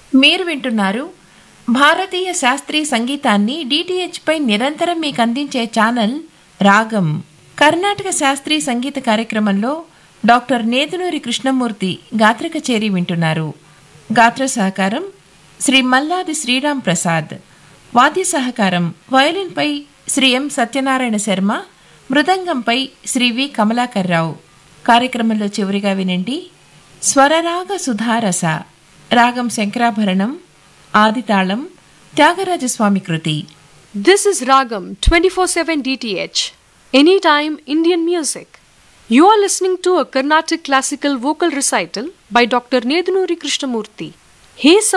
మీరు వింటున్నారు భారతీయ శాస్త్రీయ సంగీతాన్ని డిటిహెచ్ పై నిరంతరం మీకు అందించే ఛానల్ రాగం కర్ణాటక శాస్త్రీయ సంగీత కార్యక్రమంలో డాక్టర్ నేదునూరి కృష్ణమూర్తి గాత్ర కచేరీ వింటున్నారు గాత్ర సహకారం శ్రీ మల్లాది శ్రీరామ్ ప్రసాద్ వాద్య సహకారం వయలిన్పై శ్రీ ఎం సత్యనారాయణ శర్మ మృదంగంపై శ్రీ వి కమలాకర్ రావు కార్యక్రమంలో చివరిగా వినండి స్వరరాగ సుధారస రాగం శంకరాభరణం ఆదితాళం త్యాగరాజస్వామి కృతి This is Ragam 24/7 DTH. Anytime Indian music. You are listening to a Carnatic classical vocal recital by Dr. Nedunuri Krishnamurti. He is